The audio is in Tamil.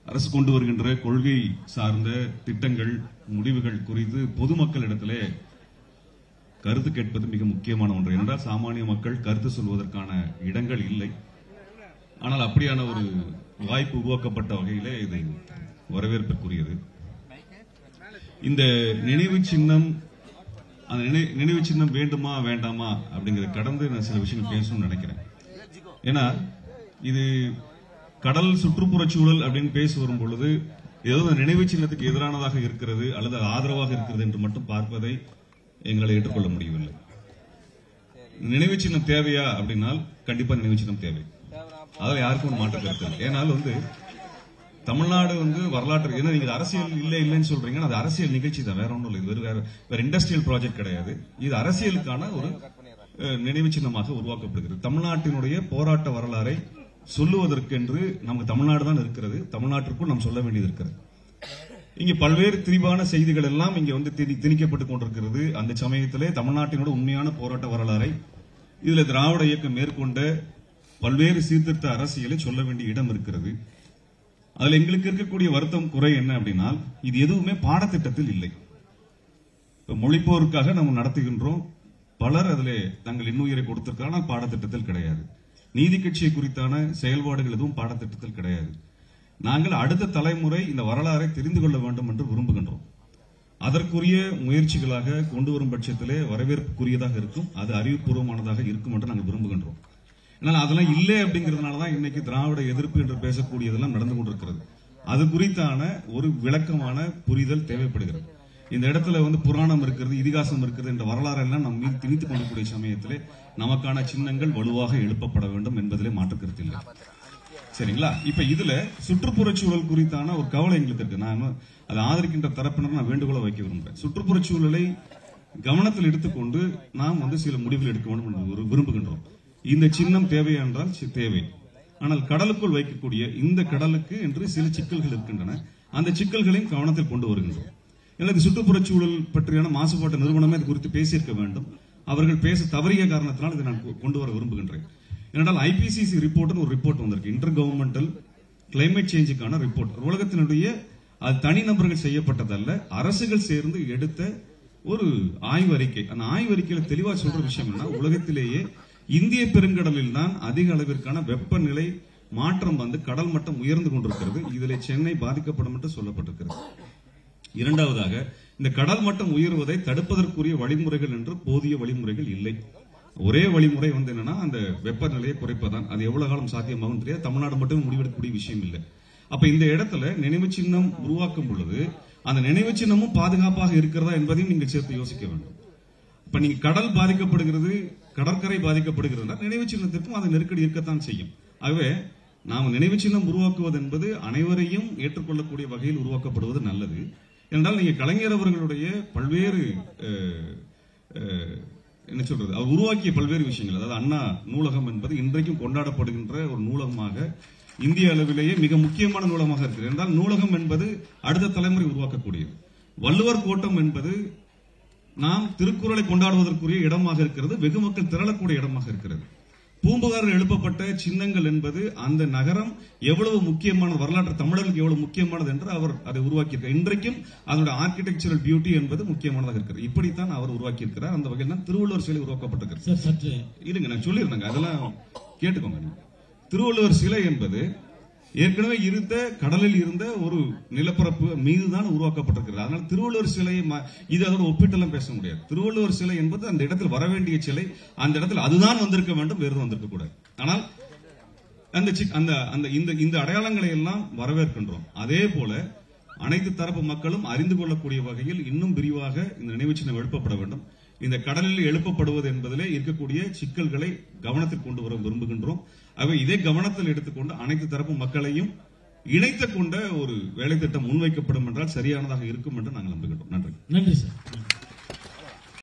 அரசு கொண்டு வருகின்ற கொள்கை சார்ந்த திட்டங்கள் முடிவுகள் குறித்து பொதுமக்களிடத்திலே கருத்து கேட்பது மிக முக்கியமான ஒன்று ஏனென்றால் சாமானிய மக்கள் கருத்து சொல்வதற்கான இடங்கள் இல்லை ஆனால் அப்படியான ஒரு வாய்ப்பு உருவாக்கப்பட்ட வகையிலே இது வரவேற்புக்குரியது இந்த நினைவு சின்னம் அந்த நினை- நினைவு சின்னம் வேண்டுமா வேண்டாமா அப்படிங்கறத கடந்து நான் சில விஷயங்கள் பேசணும்னு நினைக்கிறேன் ஏன்னா இது கடல் சுற்றுப்புறச் சூழல் அப்படின்னு பேசி வரும் பொழுது ஏதோ அந்த நினைவு சின்னத்துக்கு எதிரானதாக இருக்கிறது அல்லது அது ஆதரவாக இருக்கிறது என்று மட்டும் பார்ப்பதை எங்களை ஏற்றுக்கொள்ள முடியவில்லை நினைவு சின்னம் தேவையா அப்படின்னால் கண்டிப்பா நினைவு சின்னம் தேவை அதில் யாருக்கும் ஒரு மாற்று கருத்து இல்லை ஏனால் வந்து தமிழ்நாடு வந்து வரலாற்று ஏன்னா நீங்க அரசியல் இல்ல இல்லைன்னு சொல்றீங்க அது அரசியல் நிகழ்ச்சி தான் வேற ஒன்றும் இல்லை இது வேற வேற இண்டஸ்ட்ரியல் ப்ராஜெக்ட் கிடையாது இது அரசியலுக்கான ஒரு அஹ், நினைவு சின்னமாக உருவாக்கப்படுகிறது தமிழ்நாட்டினுடைய போராட்ட வரலாறை சொல்லுவதற்கென்று நமக்கு தமிழ்நாடு தான் இருக்கிறது தமிழ்நாட்டிற்குள் நாம் சொல்ல வேண்டியது இருக்கிறது இங்க பல்வேறு திரிவான செய்திகள் எல்லாம் இங்க வந்து திணி- திணிக்கப்பட்டுக் கொண்டிருக்கிறது அந்த சமயத்திலே தமிழ்நாட்டினோட உண்மையான போராட்ட வரலாறை இதுல திராவிட இயக்கம் மேற்கொண்ட பல்வேறு சீர்திருத்த அரசியலை சொல்ல வேண்டிய இடம் இருக்கிறது அதுல எங்களுக்கு இருக்கக்கூடிய வருத்தம் குறை என்ன அப்படின்னா இது எதுவுமே பாடத்திட்டத்தில் இல்லை இப்ப மொழிப்போருக்காக நம்ம நடத்துகின்றோம் பலர் அதிலே தங்கள் இன்னுயிரை கொடுத்திருக்காங்க பாடத்திட்டத்தில் கிடையாது நீதி கட்சியை குறித்தான செயல்பாடுகள் எதுவும் பாடத்திட்டத்தில் கிடையாது நாங்கள் அடுத்த தலைமுறை இந்த வரலாறை தெரிந்து கொள்ள வேண்டும் என்று விரும்புகின்றோம் அதற்குரிய முயற்சிகளாக கொண்டு வரும் பட்சத்திலே வரவேற்புக்குரியதாக இருக்கும் அது அறிவுபூர்வமானதாக இருக்கும் என்று நாங்கள் விரும்புகின்றோம் ஆனால் அதெல்லாம் இல்லை அப்படிங்கிறதுனால தான் இன்னைக்கு திராவிட எதிர்ப்பு என்று பேசக்கூடியதெல்லாம் நடந்து கொண்டிருக்கிறது அது குறித்தான ஒரு விளக்கமான புரிதல் தேவைப்படுகிறது இந்த இடத்துல வந்து புராணம் இருக்கிறது இதிகாசம் இருக்கிறது என்ற வரலாறு எல்லாம் நம் மீது திணித்துக் கொள்ளக்கூடிய சமயத்திலே நமக்கான சின்னங்கள் வலுவாக எழுப்பப்பட வேண்டும் என்பதிலே மாற்று கருத்து இல்லை சரிங்களா இப்ப இதுல சுற்றுப்புறச் சூழல் குறித்தான ஒரு கவலை எங்களுக்கு இருக்கு நான் அதை ஆதரிக்கின்ற தரப்பினர் நான் வேண்டுகோளை வைக்க விரும்புறேன் சுற்றுப்புறச் சூழலை கவனத்தில் எடுத்துக்கொண்டு நாம் வந்து சில முடிவுகள் எடுக்க வேண்டும் என்று விரு- விரும்புகின்றோம் இந்த சின்னம் தேவை என்றால் சி- தேவை ஆனால் கடலுக்குள் வைக்கக்கூடிய இந்த கடலுக்கு என்று சில சிக்கல்கள் இருக்கின்றன அந்த சிக்கல்களையும் கவனத்தில் கொண்டு வருகின்றோம் எனக்கு சுற்றுப்புறச் சூழல் பற்றியான மாசுபாட்டு நிறுவனமே இது குறித்து பேசியிருக்க வேண்டும் அவர்கள் பேச தவறிய காரணத்தினால் இதை நான் கொ- கொண்டு வர விரும்புகின்றேன் ஏனென்றால் ஐபிசிசி ரிப்போர்ட்னு ஒரு ரிப்போர்ட் வந்திருக்கு இன்டர் கவர்மெண்டல் கிளைமேட் சேஞ்சுக்கான ரிப்போர்ட் உலகத்தினுடைய அது தனிநபர்கள் செய்யப்பட்டதல்ல அரசுகள் சேர்ந்து எடுத்த ஒரு ஆய்வறிக்கை அந்த ஆய்வறிக்கையில தெளிவா சொல்ற விஷயம் என்ன உலகத்திலேயே இந்திய பெருங்கடலில் தான் அதிக அளவிற்கான வெப்பநிலை மாற்றம் வந்து கடல் மட்டம் உயர்ந்து கொண்டிருக்கிறது இதில் சென்னை பாதிக்கப்படும் என்று சொல்லப்பட்டிருக்கிறது இரண்டாவதாக இந்த கடல் மட்டம் உயர்வதை தடுப்பதற்குரிய வழிமுறைகள் என்று போதிய வழிமுறைகள் இல்லை ஒரே வழிமுறை வந்து என்னன்னா அந்த வெப்பநிலையை குறைப்பதான் அது எவ்வளவு காலம் சாத்தியமாகும் தெரியாது தமிழ்நாடு மட்டும் முடிவெடுக்கக்கூடிய விஷயம் இல்லை அப்ப இந்த இடத்துல நினைவு சின்னம் உருவாக்கும் பொழுது அந்த நினைவு சின்னமும் பாதுகாப்பாக இருக்கிறதா என்பதையும் நீங்கள் சேர்த்து யோசிக்க வேண்டும் இப்ப நீங்க கடல் பாதிக்கப்படுகிறது கடற்கரை பாதிக்கப்படுகிறதுனா நினைவு சின்னத்திற்கும் அது நெருக்கடி இருக்கத்தான் செய்யும் ஆகவே நாம் நினைவு சின்னம் உருவாக்குவது என்பது அனைவரையும் ஏற்றுக்கொள்ளக்கூடிய வகையில் உருவாக்கப்படுவது நல்லது என்றால் நீங்க கலைஞர் அவர்களுடைய பல்வேறு அஹ், அஹ், என்ன சொல்றது அவர் உருவாக்கிய பல்வேறு விஷயங்கள் அதாவது அண்ணா நூலகம் என்பது இன்றைக்கும் கொண்டாடப்படுகின்ற ஒரு நூலகமாக இந்திய அளவிலேயே மிக முக்கியமான நூலகமாக இருக்கிறது என்றால் நூலகம் என்பது அடுத்த தலைமுறை உருவாக்கக்கூடியது வள்ளுவர் கோட்டம் என்பது நாம் திருக்குறளை கொண்டாடுவதற்குரிய இடமாக இருக்கிறது வெகு மக்கள் திரளக்கூடிய இடமாக இருக்கிறது பூம்புகாரில் எழுப்பப்பட்ட சின்னங்கள் என்பது அந்த நகரம் எவ்வளவு முக்கியமான வரலாற்று தமிழர்களுக்கு எவ்வளவு முக்கியமானது என்று அவர் அதை உருவாக்கியிருக்கார் இன்றைக்கும் அதனுடைய ஆர்கிடெக்சரல் பியூட்டி என்பது முக்கியமானதாக இருக்கிறது இப்படித்தான் அவர் உருவாக்கியிருக்கிறார் அந்த வகையில் தான் திருவள்ளுவர் சிலை உருவாக்கப்பட்டிருக்கிறது சார் சற்று இருங்க நான் சொல்லியிருந்தேங்க அதெல்லாம் கேட்டுக்கோங்க நீங்க. திருவள்ளுவர் சிலை என்பது ஏற்கனவே இருந்த கடலில் இருந்த ஒரு நிலப்பரப்பு மீதுதான் உருவாக்கப்பட்டிருக்கிறது அதனால திருவள்ளுவர் சிலையை ம- இது அதோட ஒப்பிட்டெல்லாம் பேச முடியாது திருவள்ளுவர் சிலை என்பது அந்த இடத்தில் வர வேண்டிய சிலை அந்த இடத்தில் அதுதான் வந்திருக்க வேண்டும் வேறு வந்திருக்க கூடாது ஆனால் அந்த சி- அந்த அந்த இந்த இந்த அடையாளங்களை எல்லாம் வரவேற்கின்றோம் அதே போல அனைத்து தரப்பு மக்களும் அறிந்து கொள்ளக்கூடிய வகையில் இன்னும் விரிவாக இந்த நினைவு சின்னம் எழுப்பப்பட வேண்டும் இந்த கடலில் எழுப்பப்படுவது என்பதிலே இருக்கக்கூடிய சிக்கல்களை கவனத்தில் கொண்டு வர விரும்புகின்றோம் ஆகவே இதை கவனத்தில் எடுத்துக்கொண்டு அனைத்து தரப்பு மக்களையும் இணைத்துக் கொண்ட ஒரு வேலை திட்டம் முன்வைக்கப்படும் என்றால் சரியானதாக இருக்கும் என்று நாங்கள் நம்புகின்றோம் நன்றி நன்றி சார்